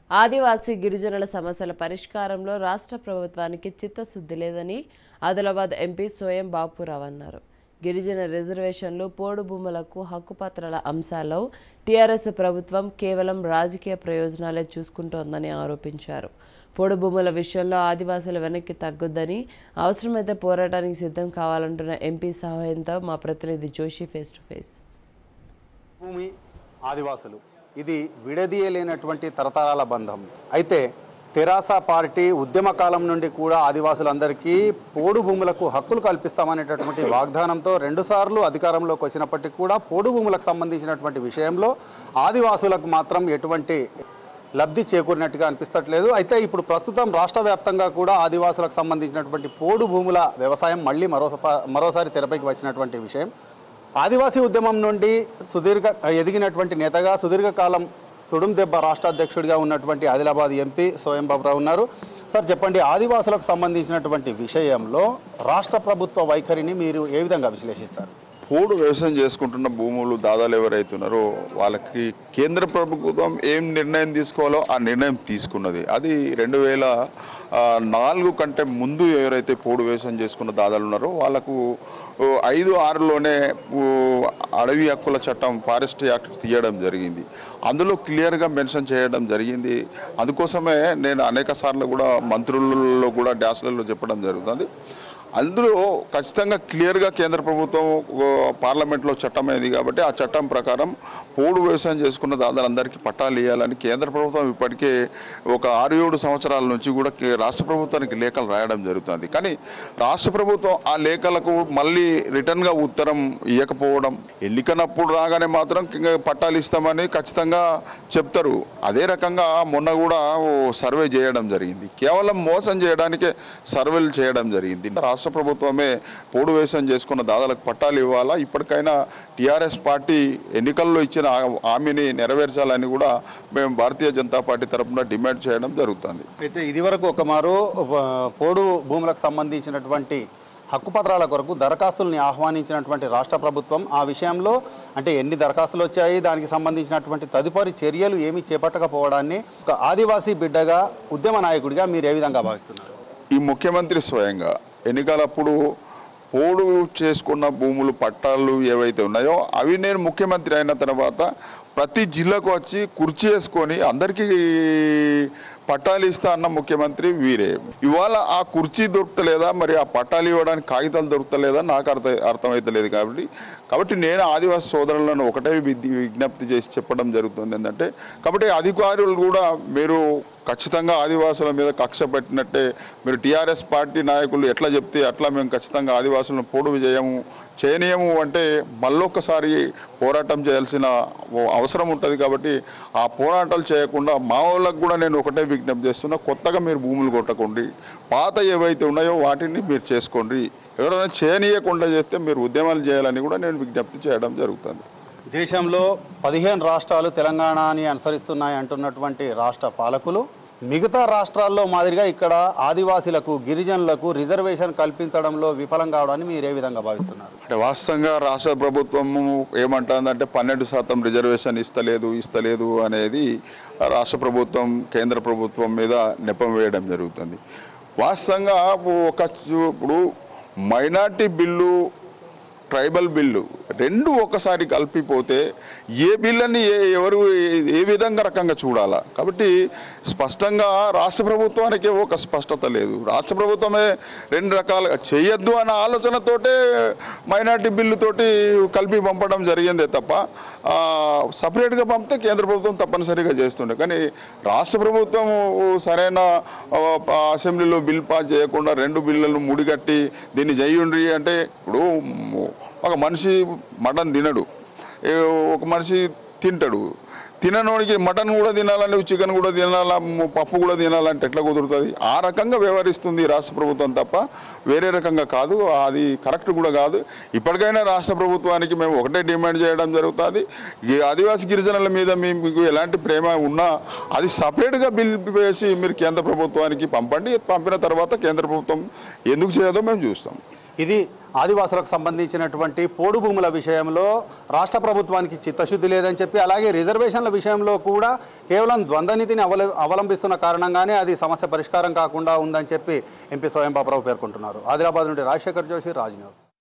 ఆదివాసీ గిరిజనుల సమస్యల పరిష్కారంలో రాష్ట్ర ప్రభుత్వానికి చిత్తశుద్ధి లేదని ఆదిలాబాద్ ఎంపీ సోయం బాపురావు అన్నారు గిరిజన రిజర్వేషన్లు పోడు భూములకు హక్కుపత్రాల అంశాల్లో టీఆర్ఎస్ ప్రభుత్వం కేవలం రాజకీయ ప్రయోజనాలే చూసుకుంటోందని ఆరోపించారు పోడు భూముల విషయంలో ఆదివాసులు వెనక్కి తగ్గొద్దని అవసరమైతే పోరాటానికి సిద్ధం కావాలంటున్న ఎంపీ సహాయంతో మా ప్రతినిధి జోషి ఫేస్ టు ఫేస్ భూమి ఆదివాసులు ఇది విడదీయలేనటువంటి తరతరాల బంధం అయితే తెరాస పార్టీ ఉద్యమ కాలం నుండి కూడా ఆదివాసులందరికీ పోడు భూములకు హక్కులు కల్పిస్తామనేటటువంటి వాగ్దానంతో రెండుసార్లు అధికారంలోకి వచ్చినప్పటికీ కూడా పోడు భూములకు సంబంధించినటువంటి విషయంలో ఆదివాసులకు మాత్రం ఎటువంటి లబ్ధి చేకూరినట్టుగా అనిపించట్లేదు అయితే ఇప్పుడు ప్రస్తుతం రాష్ట్ర వ్యాప్తంగా కూడా ఆదివాసులకు సంబంధించినటువంటి పోడు భూముల వ్యవసాయం మళ్ళీ మరో మరోసారి తెరపైకి వచ్చినటువంటి విషయం ఆదివాసీ ఉద్యమం నుండి సుదీర్ఘ ఎదిగినటువంటి నేతగా సుదీర్ఘకాలం తుడుం దెబ్బ రాష్ట్ర అధ్యక్షుడిగా ఉన్నటువంటి ఆదిలాబాద్ ఎంపీ స్వయం బాబురావు ఉన్నారు సార్ చెప్పండి ఆదివాసులకు సంబంధించినటువంటి విషయంలో రాష్ట్ర ప్రభుత్వ వైఖరిని మీరు ఏ విధంగా విశ్లేషిస్తారు పోడు వ్యవసాయం చేసుకుంటున్న భూములు దాదాలు ఎవరైతున్నారో వాళ్ళకి కేంద్ర ప్రభుత్వం ఏం నిర్ణయం తీసుకోవాలో ఆ నిర్ణయం తీసుకున్నది అది రెండు వేల ఆ, నాలుగు కంటే ముందు ఎవరైతే పోడు వ్యవసాయం చేసుకున్న దాదాలు ఉన్నారో వాళ్ళకు ఓ, ఐదు ఆరులోనే ఓ, అడవి హక్కుల చట్టం ఫారెస్ట్ యాక్ట్ తీయడం జరిగింది అందులో క్లియర్గా మెన్షన్ చేయడం జరిగింది అందుకోసమే నేను అనేక సార్లు కూడా మంత్రులలో కూడా డ్యాస్లలో చెప్పడం జరుగుతుంది అందులో ఖచ్చితంగా క్లియర్గా కేంద్ర ప్రభుత్వం ఓ, పార్లమెంట్లో చట్టం అయింది కాబట్టి ఆ చట్టం ప్రకారం పోడు వ్యవసాయం చేసుకున్న దాదాలందరికీ పట్టాలు ఇవ్వాలని కేంద్ర ప్రభుత్వం ఇప్పటికే ఒక ఆరు ఏడు సంవత్సరాల నుంచి కూడా కే- రాష్ట్ర ప్రభుత్వానికి లేఖలు రాయడం జరుగుతుంది కానీ రాష్ట్ర ప్రభుత్వం ఆ లేఖలకు మళ్ళీ రిటర్న్గా ఉత్తరం ఇవ్వకపోవడం ఎన్నికనప్పుడు రాగానే మాత్రం కింద పట్టాలు ఇస్తామని ఖచ్చితంగా చెప్తారు అదే రకంగా మొన్న కూడా ఓ సర్వే చేయడం జరిగింది కేవలం మోసం చేయడానికే సర్వేలు చేయడం జరిగింది రాష్ట్ర ప్రభుత్వమే పోడు వ్యవసాయం చేసుకున్న దాదాలకు పట్టాలు ఇవ్వాలా ఇప్పటికైనా టీఆర్ఎస్ పార్టీ ఎన్నికల్లో ఇచ్చిన ఆ- హామీని నెరవేర్చాలని కూడా మేము భారతీయ జనతా పార్టీ తరఫున డిమాండ్ చేయడం జరుగుతుంది అయితే ఇదివరకు ఒక మారు ఆ, పోడు భూములకు సంబంధించినటువంటి హక్కుపత్రాల కొరకు దరఖాస్తుల్ని ఆహ్వానించినటువంటి రాష్ట్ర ప్రభుత్వం ఆ విషయంలో అంటే ఎన్ని దరఖాస్తులు వచ్చాయి దానికి సంబంధించినటువంటి తదుపరి చర్యలు ఏమీ చేపట్టకపోవడాన్ని ఒక ఆదివాసీ బిడ్డగా ఉద్యమ నాయకుడిగా మీరు ఏ విధంగా భావిస్తున్నారు ఈ ముఖ్యమంత్రి స్వయంగా ఎన్నికలప్పుడు పోడు చేసుకున్న భూములు పట్టాలు ఏవైతే ఉన్నాయో అవి నేను ముఖ్యమంత్రి అయిన తర్వాత ప్రతి జిల్లాకు వచ్చి కుర్చీ వేసుకొని అందరికీ పట్టాలు ఇస్తా అన్న ముఖ్యమంత్రి వీరే ఇవాళ ఆ కుర్చీ దొరుకుతలేదా మరి ఆ పట్టాలు ఇవ్వడానికి కాగితాలు దొరుకుతలేదా నాకు అర్థం అర్థమవుతలేదు కాబట్టి కాబట్టి నేను ఆదివాసీ సోదరులను ఒకటే విజ్ఞ- విజ్ఞప్తి చేసి చెప్పడం జరుగుతుంది ఏంటంటే కాబట్టి అధికారులు కూడా మీరు ఖచ్చితంగా ఆదివాసుల మీద కక్ష పెట్టినట్టే మీరు టీఆర్ఎస్ పార్టీ నాయకులు ఎట్లా చెప్తే అట్లా మేము ఖచ్చితంగా ఆదివాసులను పోడు విజయము చేయనీయము అంటే మళ్ళొక్కసారి పోరాటం చేయాల్సిన ఓ అవసరం ఉంటుంది కాబట్టి ఆ పోరాటాలు చేయకుండా మా వాళ్ళకు కూడా నేను ఒకటే విజ్ఞప్తి చేస్తున్నా కొత్తగా మీరు భూములు కొట్టకండి పాత ఏవైతే ఉన్నాయో వాటిని మీరు చేసుకోండి ఎవరైనా చేయనీయకుండా చేస్తే మీరు ఉద్యమాలు చేయాలని కూడా నేను విజ్ఞప్తి చేయడం జరుగుతుంది దేశంలో పదిహేను రాష్ట్రాలు తెలంగాణని అనుసరిస్తున్నాయి అంటున్నటువంటి రాష్ట్ర పాలకులు మిగతా రాష్ట్రాల్లో మాదిరిగా ఇక్కడ ఆదివాసీలకు గిరిజనులకు రిజర్వేషన్ కల్పించడంలో విఫలం కావడాన్ని మీరు ఏ విధంగా భావిస్తున్నారు అంటే వాస్తవంగా రాష్ట్ర ప్రభుత్వం ఏమంటుందంటే పన్నెండు శాతం రిజర్వేషన్ ఇస్తలేదు ఇస్తలేదు అనేది రాష్ట్ర ప్రభుత్వం కేంద్ర ప్రభుత్వం మీద నెపం వేయడం జరుగుతుంది వాస్తవంగా ఒక చూ- ఇప్పుడు మైనార్టీ బిల్లు ట్రైబల్ బిల్లు రెండు ఒకసారి కలిపిపోతే ఏ బిల్లని ఏ ఎవరు ఏ- ఏ విధంగా రకంగా చూడాలా కాబట్టి స్పష్టంగా రాష్ట్ర ప్రభుత్వానికి ఒక స్పష్టత లేదు రాష్ట్ర ప్రభుత్వమే రెండు రకాలుగా చేయొద్దు అన్న ఆలోచనతోటే మైనార్టీ బిల్లుతోటి కలిపి పంపడం జరిగిందే తప్ప ఆ, సపరేట్గా పంపితే కేంద్ర ప్రభుత్వం తప్పనిసరిగా చేస్తుండే కానీ రాష్ట్ర ప్రభుత్వం సరైన ఆ, అసెంబ్లీలో బిల్ పాస్ చేయకుండా రెండు బిల్లులను ముడిగట్టి దీన్ని చేయండి అంటే ఇప్పుడు ఒక మనిషి మటన్ తినడు ఏ ఒక మనిషి తింటాడు తిననోడికి మటన్ కూడా తినాలని చికెన్ కూడా తినాలా మ- పప్పు కూడా తినాలంటే ఎట్లా కుదురుతుంది ఆ రకంగా వ్యవహరిస్తుంది ఈ రాష్ట్ర ప్రభుత్వం తప్ప వేరే రకంగా కాదు అది కరెక్ట్ కూడా కాదు ఇప్పటికైనా రాష్ట్ర ప్రభుత్వానికి మేము ఒకటే డిమాండ్ చేయడం జరుగుతుంది ఈ ఆదివాసీ గిరిజనుల మీద మీ మీకు ఎలాంటి ప్రేమ ఉన్నా అది సపరేట్గా బిల్ వేసి మీరు కేంద్ర ప్రభుత్వానికి పంపండి పంపిన తర్వాత కేంద్ర ప్రభుత్వం ఎందుకు చేయదో మేము చూస్తాం ఇది ఆదివాసులకు సంబంధించినటువంటి పోడు భూముల విషయంలో రాష్ట్ర ప్రభుత్వానికి చిత్తశుద్ధి లేదని చెప్పి అలాగే రిజర్వేషన్ల విషయంలో కూడా కేవలం ద్వంద్వనీతిని అవల అవలంబిస్తున్న కారణంగానే అది సమస్య పరిష్కారం కాకుండా ఉందని చెప్పి ఎంపీ స్వయం బాబురావు పేర్కొంటున్నారు ఆదిలాబాద్ నుండి రాజశేఖర్ జోషి రాజ్ న్యూస్